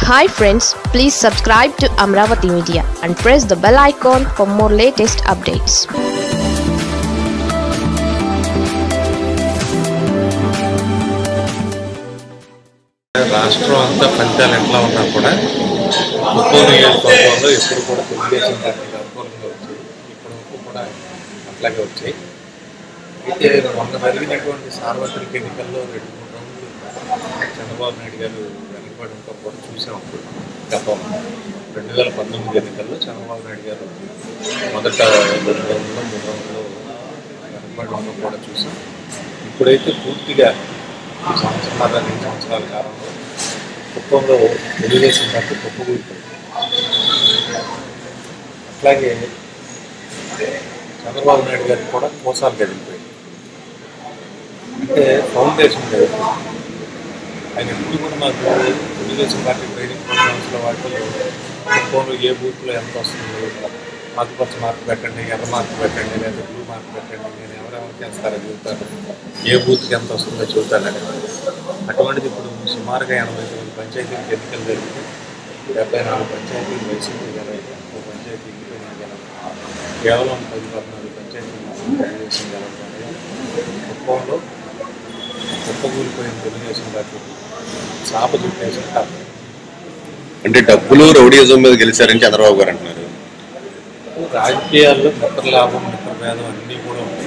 Hi friends please subscribe to Amaravati media and press the bell icon for more latest updates రాష్ట్రం అంతా ఫలితాలు ఎట్లా ఉన్నా కూడా ఒక్కో నియోజకవర్గంలో ఎప్పుడు కూడా తెలుగుదేశం పార్టీకి అనుకూలంగా వచ్చాయి ఇప్పటి వరకు కూడా అట్లాగే వచ్చాయి అయితే మొన్న జరిగినటువంటి సార్వత్రిక ఎన్నికల్లో రెండు మూడు రౌండ్లు చంద్రబాబు నాయుడు గారు వెనకబడి ఉంటాం కూడా చూసాం గతం రెండు వేల పంతొమ్మిది ఎన్నికల్లో చంద్రబాబు నాయుడు గారు మొదట రెండు రౌండ్లో మూడు రౌండ్లో వెనకబడి ఉండడం కూడా చూసాం ఇప్పుడైతే పూర్తిగా ఈ సంవత్సరాల రెండు సంవత్సరాల కాలంలో కుప్పంలో తెలుగుదేశం పార్టీ కుప్పకూలిపోయింది అట్లాగే చంద్రబాబు నాయుడు గారికి కూడా మోసాలు కదిలిపోయింది అంటే ఫౌండేషన్ లేదు ఆయన ఎప్పుడు కూడా మాకు తెలుగుదేశం పార్టీ ట్రైనింగ్ ప్రోగ్రామ్స్లో వాటిలో కుప్పంలో ఏ బూత్లో ఎంత వస్తుంది ఆకుపచ్చ మార్క్ పెట్టండి ఎర్ర మార్క్ పెట్టండి లేదా బ్లూ మార్క్ పెట్టండి నేను ఎవరెవరికి వేస్తారో చెబుతాను ఏ బూత్కి ఎంత వస్తుందో చెబుతానని అటువంటిది ఇప్పుడు సుమారుగా ఎనభై తొమ్మిది పంచాయతీలకు ఎన్నికలు జరిగితే డెబ్బై నాలుగు పంచాయతీలు వైసీపీ గెలవాలి ఒక పంచాయతీ ఇండిపెండెంట్ గెలవాలి కేవలం పది పద్నాలుగు పంచాయతీలు మాత్రం తెలుగుదేశం గెలవాలి కుప్పంలో కుప్పకూలిపోయిన తెలుగుదేశం పార్టీకి చాప చుట్టేసిన కారణం అంటే డబ్బులు రౌడీయిజం మీద గెలిచారని చంద్రబాబు గారు అంటున్నారు రాజకీయాల్లో మిత్ర లాభం మిత్ర భేదం అన్నీ కూడా ఉంటాయి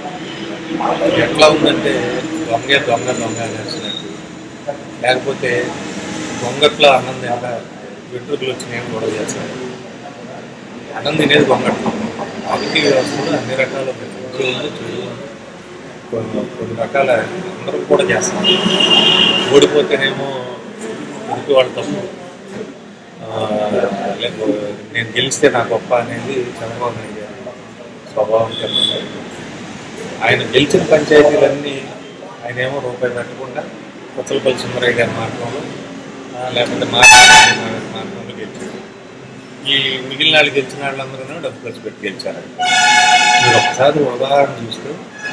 ఇది ఎట్లా ఉందంటే దొంగే దొంగ దొంగ అనేసినట్టు లేకపోతే దొంగట్లో అన్నం తినక వెంట్రుకలు వచ్చి నేను గొడవ చేస్తాను అన్నం తినేది దొంగట్లు రాజకీయ వ్యవస్థలో అన్ని రకాల ఉన్నాయి. మంచి ఉంది చెడు ఉంది. కొన్ని కొన్ని రకాల అందరూ కూడా చేస్తాం ఓడిపోతేనేమో ఎదుటి వాళ్ళు తప్పు ఆ, లేకపోతే నేను గెలిస్తే నా గొప్ప అనేది చంద్రబాబు నాయుడు గారి స్వభావం కింద ఉంది. ఆయన గెలిచిన పంచాయతీలన్నీ ఆయన ఏమో రూపాయి పెట్టకుండా కొత్తలపల్లి సుందరయ్య గారి మార్గంలో ఆ, లేకపోతే మార్గం మార్గంలో గెలిచాడు ఈ మిగిలిన వాళ్ళు గెలిచిన వాళ్ళందరూ డబ్బు ఖర్చు పెట్టి గెలిచారు మీరు ఒకసారి ఉదాహరణ చూస్తే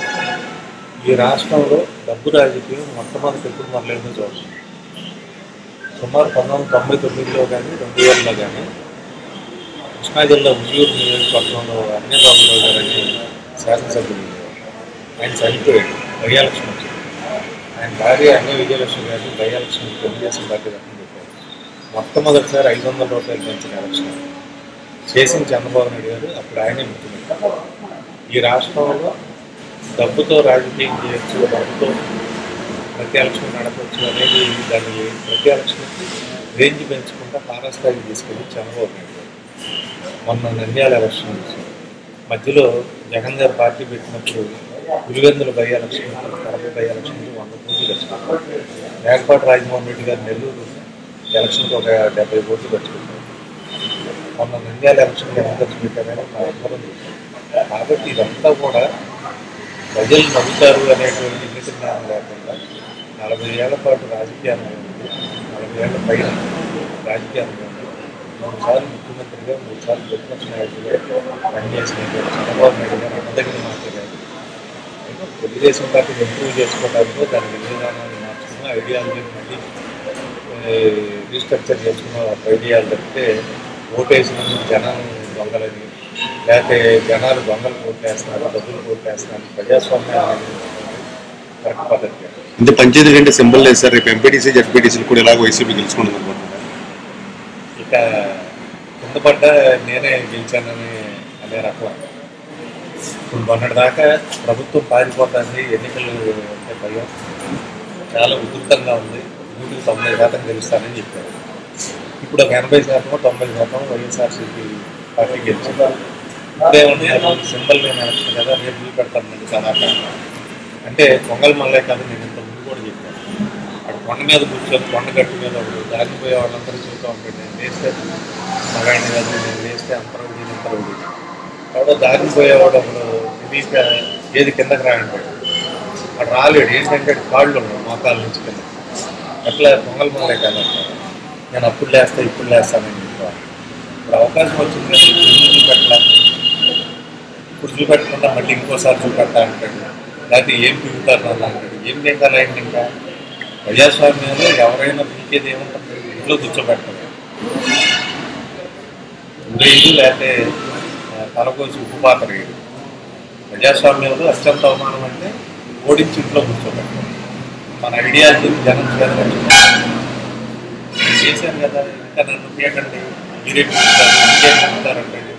ఈ రాష్ట్రంలో డబ్బు రాజకీయం మొట్టమొదటి ఎప్పుడు మొదలైందో చూడండి సుమారు పంతొమ్మిది వందల తొంభై తొమ్మిదిలో కానీ రెండు వేలలో కానీ కృష్ణా జిల్లా ఉయ్యూరు నియోజకవర్గంలో అన్ని రాములు గారని శాసనసభ్యులు ఉండేవారు. ఆయన చనిపోయాడు బయ్యాలక్ష్మి వచ్చింది ఆయన భార్య అన్ని విజయలక్ష్మి గారిని బయ్యాలక్ష్మి తెలుగుదేశం పార్టీ రకం పెట్టారు మొట్టమొదటిసారి ఐదు వందల రూపాయలు పెంచిన ఎలక్షన్ చేసిన చంద్రబాబు నాయుడు గారు అప్పుడు ఆయనే ముఖ్యమంత్రి ఈ రాష్ట్రంలో డబ్బుతో రాజకీయం చేయొచ్చు డబ్బుతో ప్రతి ఎలక్షన్ నడపచ్చు అనేది దాన్ని ప్రతి ఎలక్షన్కి రేంజ్ పెంచుకుంటా తారాస్థాయికి తీసుకెళ్ళి చంద్రబాబు నాయుడు గారు. మొన్న నంద్యాల ఎలక్షన్ నుంచి మధ్యలో జగన్ గారు పార్టీ పెట్టినప్పుడు Pulivendula by election Kadapa by election వంద కోట్లు ఖర్చు పెట్టారు మేకపాటి రాజమోహన్ రెడ్డి గారు నెల్లూరు ఎలక్షన్కి ఒక డెబ్బై కోట్లు ఖర్చు పెట్టారు మొన్న నంద్యాల ఎలక్షన్కి ఎంత ఖర్చు పెట్టారని మా అందరం చూసాం కాబట్టి ఇదంతా కూడా ప్రజలు నమ్ముతారు అనేటువంటి ఇంగిత జ్ఞానం లేకుండా నలభై ఏళ్ల పాటు రాజకీయాన్ని ఉంది నలభై ఏళ్ల పైన రాజకీయాన్ని ఉంది మూడు సార్లు ముఖ్యమంత్రిగా మూడు సార్లు ప్రతిపక్ష నాయకుడిగా పనిచేసినటువంటి చంద్రబాబు నాయుడు గారు అందగిన మాట్లాడారు అయితే తెలుగుదేశం పార్టీని ఇంప్రూవ్ చేసుకోవడానికి దాని విధానాన్ని మార్చుకున్న ఐడియాలజీని మళ్ళీ రీస్ట్రక్చర్ చేసుకున్న ఐడియాలు తప్పితే ఓటేసిన జనం దొంగలని లేకపోతే జనాలు దొంగలు ఓట్లేస్తున్నారు డబ్బులు ఓట్లేస్తున్నారు ప్రజాస్వామ్యాన్ని కరెక్ట్ పద్ధతి కాదు. అంటే పంచాయతీ కంటే సింబల్ లేదు సార్ రేపు ఎంపీటీసీ జడ్పీటీసీలు కూడా ఇలాగ వైసీపీ గెలుచుకుంటుంది అనుకుంటున్నారు ఇక కింద పడ్డ నేనే గెలిచానని అనే రకం ఇప్పుడు మొన్నటి దాకా ప్రభుత్వం పారిపోతుంది ఎన్నికలు అంటే భయం చాలా ఉధృతంగా ఉంది నూటికి తొంభై శాతం గెలుస్తానని చెప్పారు ఇప్పుడు ఒక ఎనభై శాతం తొంభై శాతం వైఎస్ఆర్సీపీ పార్టీ గెలిచింది ఇప్పుడేమన్నా సింబల్ లేని ఎలక్షన్ కదా రేపు చూపెడతాను మళ్ళీ కళాకారులు అంటే పొంగల్ మల్లే కాదు నేను ఇంత ముందు కూడా చెప్పాను అక్కడ కొండ మీద కూర్చొని కొండ గట్టు మీద ఒకడు దాగిపోయే వాళ్ళందరూ చూస్తూ ఉంటాడు నేను వేస్తే మగాడిని కాదు నేను వేస్తే అంతరవుడి అంతరవుడి ఎవడో దాగిపోయేవాడు ఒకడు తెలియక ఏది కిందకి రాయంటాడు అక్కడ రాలేడు ఏంటంటే కాళ్ళు ఉండవు మోకాళ్ళ నుంచి కింద ఎట్లా పొంగల్ మల్లే కాదు అంటారు. నేను అప్పుడు లేస్తా ఇప్పుడు లేస్తానని చెప్పాను ఇప్పుడు అవకాశం వచ్చింది కదా ఇప్పుడు ఎందుకు చూపెట్టలే ఇప్పుడు చూపెట్టకుండా మళ్ళీ ఇంకోసారి చూపెడతా అంటాడు లేకపోతే ఏం పీగుతారు నన్ను అంటాడు ఏం పీకాలి ఆయన ఇంకా ప్రజాస్వామ్యంలో ఎవరైనా పీకేది ఏముంటుంది ఇంట్లో కూర్చోబెట్టడం ఉండేది లేకపోతే ఆ, తలకోసి ఉప్పు పాత్ర వేయడం ప్రజాస్వామ్యంలో అత్యంత అవమానం అంటే ఓడించి ఇంట్లో కూర్చోబెట్టడం మన ఐడియాలజీ జనం చేయాలని చేశాను కదా ఇంకా నన్ను తీయకండి మీరే కూర్చుంటారు ఇంకేం చెప్తారంటే